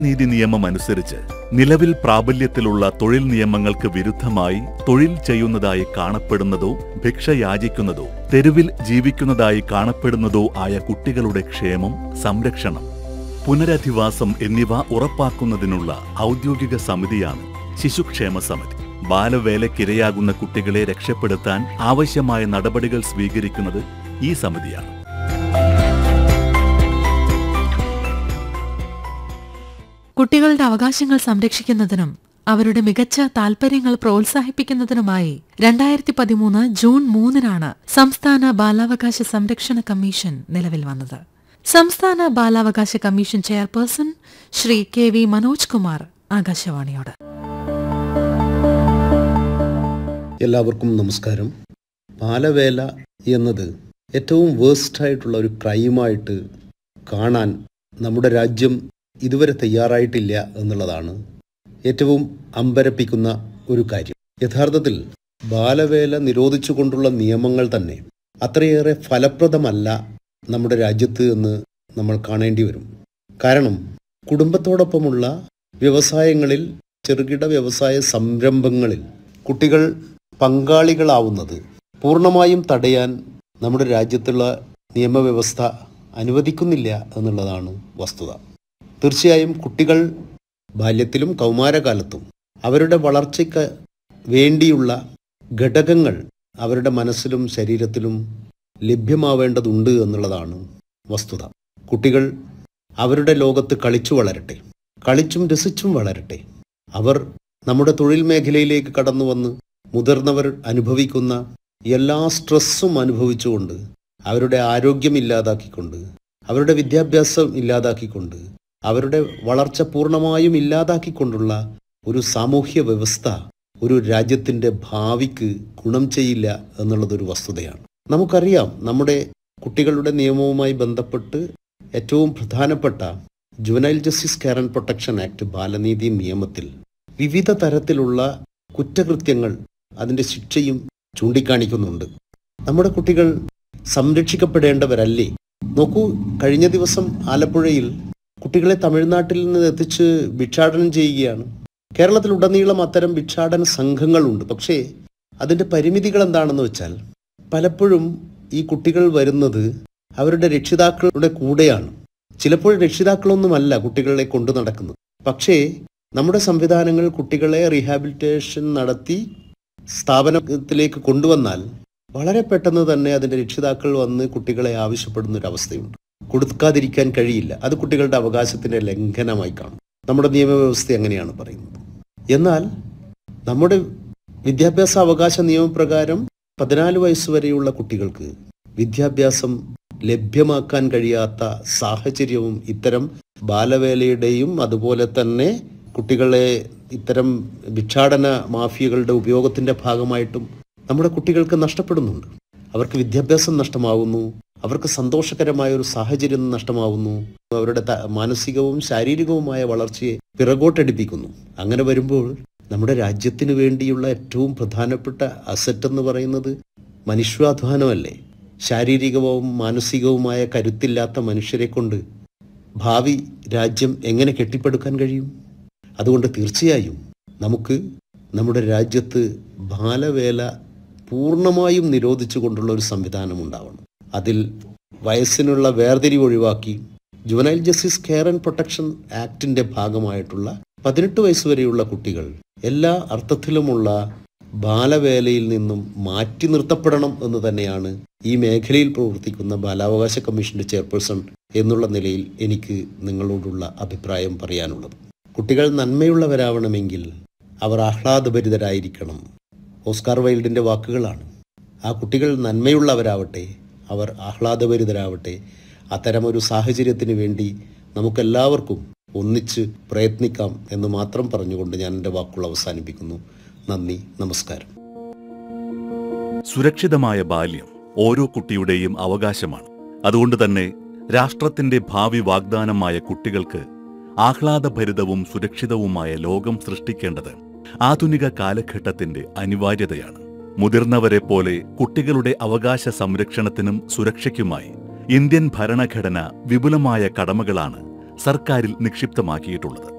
നീതി നിയമം അനുസരിച്ച് നിലവിൽ പ്രാബല്യത്തിലുള്ള തൊഴിൽ നിയമങ്ങൾക്ക് വിരുദ്ധമായി തൊഴിൽ ചെയ്യുന്നതായി കാണപ്പെടുന്നതോ ഭിക്ഷ യാചിക്കുന്നതോ തെരുവിൽ ജീവിക്കുന്നതായി കാണപ്പെടുന്നതോ ആയ കുട്ടികളുടെ ക്ഷേമം സംരക്ഷണം പുനരധിവാസം എന്നിവ ഉറപ്പാക്കുന്നതിനുള്ള ഔദ്യോഗിക സമിതിയാണ് ശിശുക്ഷേമ സമിതി ബാലവേലക്കിരയാകുന്ന കുട്ടികളെ രക്ഷപ്പെടുത്താൻ ആവശ്യമായ നടപടികൾ സ്വീകരിക്കുന്നത് ഈ സമിതിയാണ് കുട്ടികളുടെ അവകാശങ്ങൾ സംരക്ഷിക്കുന്നതിനും അവരുടെ മികച്ച താൽപര്യങ്ങൾ പ്രോത്സാഹിപ്പിക്കുന്നതിനുമായി രണ്ടായിരത്തി പതിമൂന്ന് ജൂൺ മൂന്നിനാണ് സംസ്ഥാന ബാലാവകാശ സംരക്ഷണ കമ്മീഷൻ നിലവിൽ വന്നത് സംസ്ഥാന ബാലാവകാശ commission chairperson Shri K V Manoj Kumar ആകാശവാണിയോട് എല്ലാവർക്കും നമസ്കാരം ബാലവേല എന്നത് ഏറ്റവും വേഴ്സ്റ്റ് ആയിട്ടുള്ള ഒരു ക്രൈമായിട്ട് കാണാൻ നമ്മുടെ രാജ്യം ഇതുവരെ തയ്യാറായിട്ടില്ല എന്നുള്ളതാണ് ഏറ്റവും അമ്പരപ്പിക്കുന്ന ഒരു കാര്യം യഥാർത്ഥത്തിൽ ബാലവേല നിരോധിച്ചുകൊണ്ടുള്ള നിയമങ്ങൾ തന്നെ അത്രയേറെ ഫലപ്രദമല്ല നമ്മുടെ രാജ്യത്ത് എന്ന് നമ്മൾ കാണേണ്ടി വരും കാരണം കുടുംബത്തോടൊപ്പമുള്ള വ്യവസായങ്ങളിൽ ചെറുകിട വ്യവസായ സംരംഭങ്ങളിൽ കുട്ടികൾ പങ്കാളികളാവുന്നത് പൂർണ്ണമായും തടയാൻ നമ്മുടെ രാജ്യത്തുള്ള നിയമവ്യവസ്ഥ അനുവദിക്കുന്നില്ല എന്നുള്ളതാണ് വസ്തുത തീർച്ചയായും കുട്ടികൾ ബാല്യത്തിലും കൗമാരകാലത്തും അവരുടെ വളർച്ചയ്ക്ക് വേണ്ടിയുള്ള ഘടകങ്ങൾ അവരുടെ മനസ്സിലും ശരീരത്തിലും ലഭ്യമാവേണ്ടതുണ്ട് എന്നുള്ളതാണ് വസ്തുത കുട്ടികൾ അവരുടെ ലോകത്ത് കളിച്ചു വളരട്ടെ കളിച്ചും രസിച്ചും വളരട്ടെ അവർ നമ്മുടെ തൊഴിൽ മേഖലയിലേക്ക് കടന്നു വന്ന് മുതിർന്നവർ അനുഭവിക്കുന്ന എല്ലാ സ്ട്രെസ്സും അനുഭവിച്ചുകൊണ്ട് അവരുടെ ആരോഗ്യം ഇല്ലാതാക്കിക്കൊണ്ട് അവരുടെ വിദ്യാഭ്യാസം ഇല്ലാതാക്കിക്കൊണ്ട് അവരുടെ വളർച്ച പൂർണ്ണമായും ഇല്ലാതാക്കിക്കൊണ്ടുള്ള ഒരു സാമൂഹ്യ വ്യവസ്ഥ ഒരു രാജ്യത്തിൻ്റെ ഭാവിക്ക് ഗുണം ചെയ്യില്ല എന്നുള്ളതൊരു വസ്തുതയാണ് നമുക്കറിയാം നമ്മുടെ കുട്ടികളുടെ നിയമവുമായി ബന്ധപ്പെട്ട് ഏറ്റവും പ്രധാനപ്പെട്ട juvenile justice care and protection act ബാലനീതി നിയമത്തിൽ വിവിധ തരത്തിലുള്ള കുറ്റകൃത്യങ്ങൾ അതിൻ്റെ ശിക്ഷയും ചൂണ്ടിക്കാണിക്കുന്നുണ്ട് നമ്മുടെ കുട്ടികൾ സംരക്ഷിക്കപ്പെടേണ്ടവരല്ലേ നോക്കൂ കഴിഞ്ഞ ദിവസം ആലപ്പുഴയിൽ കുട്ടികളെ തമിഴ്നാട്ടിൽ നിന്ന് എത്തിച്ച് ഭിക്ഷാടനം ചെയ്യുകയാണ് കേരളത്തിലുടനീളം അത്തരം ഭിക്ഷാടന സംഘങ്ങളുണ്ട് പക്ഷേ അതിൻ്റെ പരിമിതികൾ എന്താണെന്ന് വെച്ചാൽ പലപ്പോഴും ഈ കുട്ടികൾ വരുന്നത് അവരുടെ രക്ഷിതാക്കളുടെ കൂടെയാണ് ചിലപ്പോൾ രക്ഷിതാക്കളൊന്നുമല്ല കുട്ടികളെ കൊണ്ടു നടക്കുന്നത് പക്ഷേ നമ്മുടെ സംവിധാനങ്ങൾ കുട്ടികളെ റീഹാബിലിറ്റേഷൻ നടത്തി സ്ഥാപനത്തിലേക്ക് കൊണ്ടുവന്നാൽ വളരെ പെട്ടെന്ന് തന്നെ അതിൻ്റെ രക്ഷിതാക്കൾ വന്ന് കുട്ടികളെ ആവശ്യപ്പെടുന്ന ഒരു അവസ്ഥയുണ്ട് കൊടുക്കാതിരിക്കാൻ കഴിയില്ല അത് കുട്ടികളുടെ അവകാശത്തിൻ്റെ ലംഘനമായി കാണും നമ്മുടെ നിയമവ്യവസ്ഥ അങ്ങനെയാണ് പറയുന്നത് എന്നാൽ നമ്മുടെ വിദ്യാഭ്യാസ അവകാശ നിയമപ്രകാരം പതിനാല് വയസ്സ് വരെയുള്ള കുട്ടികൾക്ക് വിദ്യാഭ്യാസം ലഭ്യമാക്കാൻ കഴിയാത്ത സാഹചര്യവും ഇത്തരം ബാലവേലയുടെയും അതുപോലെ തന്നെ കുട്ടികളെ ഇത്തരം ഭിക്ഷാടന മാഫിയകളുടെ ഉപയോഗത്തിന്റെ ഭാഗമായിട്ടും നമ്മുടെ കുട്ടികൾക്ക് നഷ്ടപ്പെടുന്നുണ്ട് അവർക്ക് വിദ്യാഭ്യാസം നഷ്ടമാവുന്നു അവർക്ക് സന്തോഷകരമായ ഒരു സാഹചര്യം നഷ്ടമാവുന്നു അവരുടെ ത- മാനസികവും ശാരീരികവുമായ വളർച്ചയെ പിറകോട്ടടിപ്പിക്കുന്നു അങ്ങനെ വരുമ്പോൾ നമ്മുടെ രാജ്യത്തിന് വേണ്ടിയുള്ള ഏറ്റവും പ്രധാനപ്പെട്ട അസറ്റ് എന്ന് പറയുന്നത് മനുഷ്യാധ്വാനമല്ലേ ശാരീരികവും മാനസികവുമായ കരുത്തില്ലാത്ത മനുഷ്യരെ കൊണ്ട് ഭാവി രാജ്യം എങ്ങനെ കെട്ടിപ്പടുക്കാൻ കഴിയും അതുകൊണ്ട് തീർച്ചയായും നമുക്ക് നമ്മുടെ രാജ്യത്ത് ബാലവേല പൂർണ്ണമായും നിരോധിച്ചുകൊണ്ടുള്ള ഒരു സംവിധാനം ഉണ്ടാവണം അതിൽ വയസ്സിനുള്ള വേർതിരിവ് ഒഴിവാക്കി juvenile justice care and protection ആക്ടിന്റെ ഭാഗമായിട്ടുള്ള പതിനെട്ട് വയസ്സ് വരെയുള്ള കുട്ടികൾ എല്ലാ അർത്ഥത്തിലുമുള്ള ബാലവേലയിൽ നിന്നും മാറ്റി നിർത്തപ്പെടണം എന്ന് തന്നെയാണ് ഈ മേഖലയിൽ പ്രവർത്തിക്കുന്ന ബാലാവകാശ കമ്മീഷന്റെ ചെയർപേഴ്സൺ എന്നുള്ള നിലയിൽ എനിക്ക് നിങ്ങളോടുള്ള അഭിപ്രായം പറയാനുള്ളത് കുട്ടികൾ നന്മയുള്ളവരാവണമെങ്കിൽ അവർ ആഹ്ലാദഭരിതരായിരിക്കണം ഓസ്കാർ വൈൽഡിന്റെ വാക്കുകളാണ് ആ കുട്ടികൾ നന്മയുള്ളവരാവട്ടെ അവർ ആഹ്ലാദഭരിതരാവട്ടെ അത്തരമൊരു സാഹചര്യത്തിന് വേണ്ടി നമുക്കെല്ലാവർക്കും ഒന്നിച്ച് പ്രയത്നിക്കാം എന്ന് മാത്രം പറഞ്ഞുകൊണ്ട് ഞാൻ എൻ്റെ വാക്കുകൾ അവസാനിപ്പിക്കുന്നു നന്ദി നമസ്കാരം സുരക്ഷിതമായ ബാല്യം ഓരോ കുട്ടിയുടെയും അവകാശമാണ് അതുകൊണ്ട് തന്നെ രാഷ്ട്രത്തിന്റെ ഭാവി വാഗ്ദാനമായ കുട്ടികൾക്ക് ആഹ്ലാദഭരിതവും സുരക്ഷിതവുമായ ലോകം സൃഷ്ടിക്കേണ്ടത് ആധുനിക കാലഘട്ടത്തിന്റെ അനിവാര്യതയാണ് മുതിർന്നവരെ പോലെ കുട്ടികളുടെ അവകാശ സംരക്ഷണത്തിനും സുരക്ഷയ്ക്കുമായി ഇന്ത്യൻ ഭരണഘടന വിപുലമായ കടമകളാണ് സർക്കാരിൽ നിക്ഷിപ്തമാക്കിയിട്ടുള്ളത്